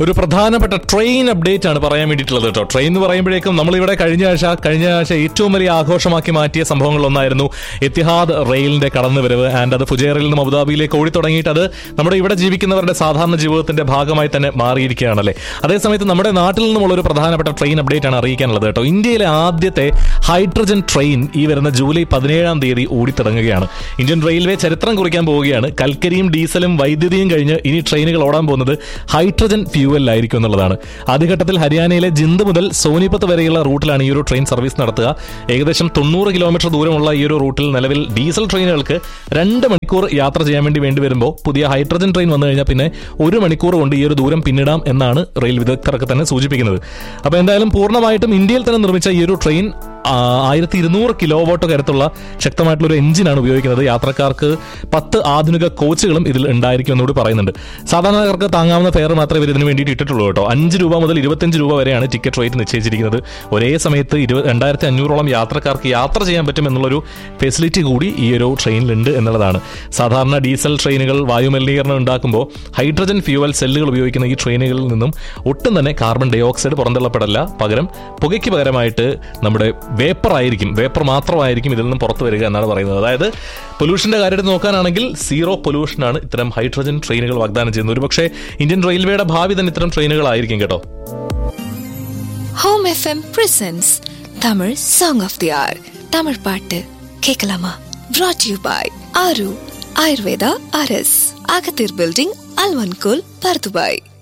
ഒരു പ്രധാനപ്പെട്ട train update ആണ് പറയാൻ വേണ്ടിയിട്ടുള്ളത് കേട്ടോ ട്രെയിൻ എന്ന് പറയുമ്പോഴേക്കും നമ്മളിവിടെ കഴിഞ്ഞ ആഴ്ച കഴിഞ്ഞ ആഴ്ച ഏറ്റവും വലിയ ആഘോഷമാക്കി മാറ്റിയ സംഭവങ്ങളൊന്നായിരുന്നു എത്തിഹാദ് റെയിലിന്റെ കടന്നുവരവ് ആൻഡ് അത് ഫുജേറിൽ നിന്നും അബുദാബിയിലേക്ക് ഓടി തുടങ്ങിയിട്ട് അത് നമ്മുടെ ഇവിടെ ജീവിക്കുന്നവരുടെ സാധാരണ ജീവിതത്തിന്റെ ഭാഗമായി തന്നെ മാറിയിരിക്കുകയാണല്ലേ അതേസമയത്ത് നമ്മുടെ നാട്ടിൽ നിന്നുമുള്ള ഒരു പ്രധാനപ്പെട്ട ട്രെയിൻ അപ്ഡേറ്റ് ആണ് അറിയിക്കാനുള്ളത് കേട്ടോ ഇന്ത്യയിലെ ആദ്യത്തെ ഹൈഡ്രജൻ ട്രെയിൻ ഈ വരുന്ന ജൂലൈ പതിനേഴാം തീയതി ഓടിത്തുടങ്ങുകയാണ് ഇന്ത്യൻ റെയിൽവേ ചരിത്രം കുറിക്കാൻ പോവുകയാണ് കൽക്കരിയും ഡീസലും വൈദ്യുതിയും കഴിഞ്ഞ് ഇനി ട്രെയിനുകൾ ഓടാൻ പോകുന്നത് ഹൈഡ്രജൻ ഫ്യൂവലിലായിരിക്കും എന്നുള്ളതാണ് ആദ്യഘട്ടത്തിൽ ഹരിയാനയിലെ ജിന്ദ് മുതൽ സോനിപത്ത് വരെയുള്ള റൂട്ടിലാണ് ഈ ഒരു ട്രെയിൻ സർവീസ് നടത്തുക ഏകദേശം തൊണ്ണൂറ് കിലോമീറ്റർ ദൂരമുള്ള ഈ ഒരു റൂട്ടിൽ നിലവിൽ ഡീസൽ ട്രെയിനുകൾക്ക് രണ്ട് മണിക്കൂർ യാത്ര ചെയ്യാൻ വേണ്ടി വേണ്ടി വരുമ്പോൾ പുതിയ ഹൈഡ്രജൻ ട്രെയിൻ വന്നു കഴിഞ്ഞാൽ പിന്നെ ഒരു മണിക്കൂർ കൊണ്ട് ഈ ഒരു ദൂരം പിന്നിടാം എന്നാണ് റെയിൽ വിദഗ്ധർക്ക് തന്നെ സൂചിപ്പിക്കുന്നത് അപ്പോൾ എന്തായാലും പൂർണ്ണമായിട്ടും ഇന്ത്യയിൽ തന്നെ നിർമ്മിച്ച ഈ ഒരു ട്രെയിൻ ആയിരത്തി ഇരുന്നൂറ് കിലോ വോട്ട് കരുത്തുള്ള ശക്തമായിട്ടുള്ള ഒരു എഞ്ചിനാണ് ഉപയോഗിക്കുന്നത് യാത്രക്കാർക്ക് പത്ത് ആധുനിക കോച്ചുകളും ഇതിൽ ഉണ്ടായിരിക്കും എന്നുകൂടി പറയുന്നുണ്ട് സാധാരണക്കാർക്ക് താങ്ങാവുന്ന ഫെയർ മാത്രമേ ഇവർ ഇതിന് വേണ്ടിയിട്ട് ഇട്ടിട്ടുള്ളൂ കേട്ടോ അഞ്ച് രൂപ മുതൽ ഇരുപത്തഞ്ച് രൂപ വരെയാണ് ടിക്കറ്റ് റേറ്റ് നിശ്ചയിച്ചിരിക്കുന്നത് ഒരേ സമയത്ത് ഇരുപത് രണ്ടായിരത്തി അഞ്ഞൂറോളം യാത്രക്കാർക്ക് യാത്ര ചെയ്യാൻ പറ്റും എന്നുള്ളൊരു ഫെസിലിറ്റി കൂടി ഈ ഒരു ട്രെയിനിലുണ്ട് എന്നുള്ളതാണ് സാധാരണ ഡീസൽ ട്രെയിനുകൾ വായുമലിനീകരണം ഉണ്ടാക്കുമ്പോൾ ഹൈഡ്രജൻ ഫ്യൂവൽ സെല്ലുകൾ ഉപയോഗിക്കുന്ന ഈ ട്രെയിനുകളിൽ നിന്നും ഒട്ടും തന്നെ കാർബൺ ഡൈ ഓക്സൈഡ് പുറന്തള്ളപ്പെടല്ല പകരം പുകയ്ക്ക് പകരമായിട്ട് നമ്മുടെ വേപ്പർ ആയിരിക്കും വേപ്പർ മാത്രമായിരിക്കും ഇതിൽ നിന്നും പുറത്തു വരിക എന്നാണ് പറയുന്നത് അതായത് പൊല്യൂഷന്റെ കാര്യത്തിൽ നോക്കാനാണെങ്കിൽ സീറോ പൊല്യൂഷനാണ് ഇത്തരം ഹൈഡ്രജൻ ട്രെയിനുകൾ വാഗ്ദാനം ചെയ്യുന്നത് ഒരുപക്ഷെ ഇന്ത്യൻ റെയിൽവേയുടെ ഭാവി തന്നെ ഇത്തരം ട്രെയിനുകളായിരിക്കും കേട്ടോ home FM presents Tamil song of the hour Tamil பாட்டு கேட்கலாமா brought you by Aaru Ayurveda அரஸ் அகத்தீர் பில்டிங் அல்வன்கோல் பர்துபாய்